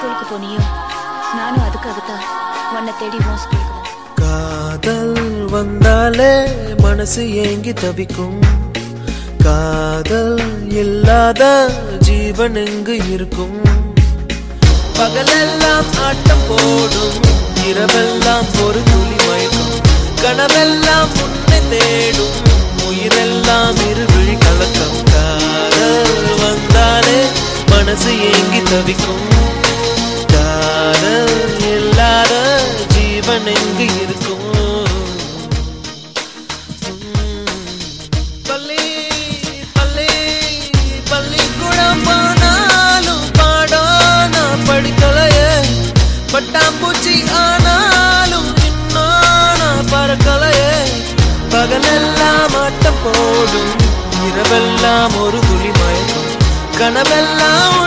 ஸ்கூலுக்கு போனியோ நானும் அதுக்காகத்தான் உன்னை தேடி உன் ஸ்கூலுக்கு வந்தேன் காதல் வந்தாலே மனசு ஏங்கி தவிக்கும் காதல் இல்லாத ஜீவன் எங்கு இருக்கும் பகலெல்லாம் ஆட்டம் போடும் இரவெல்லாம் ஒரு துளி மயக்கும் கனவெல்லாம் உன்னை தேடும் உயிரெல்லாம் இருவிழி கலக்கம் காதல் வந்தாலே மனசு ஏங்கி தவிக்கும் காதல் இல்லாத ஜீவன் எங்கு இருக்கும் பள்ளி பள்ளி பள்ளிக்கூடம் போனாலும் பாடம் நான் படிக்கலையே பட்டாம்பூச்சி ஆனாலும் இன்னும் நான் பறக்கலையே பகலெல்லாம் ஆட்டம் போடும் இரவெல்லாம் ஒரு துளி மயக்கம் கனவெல்லாம்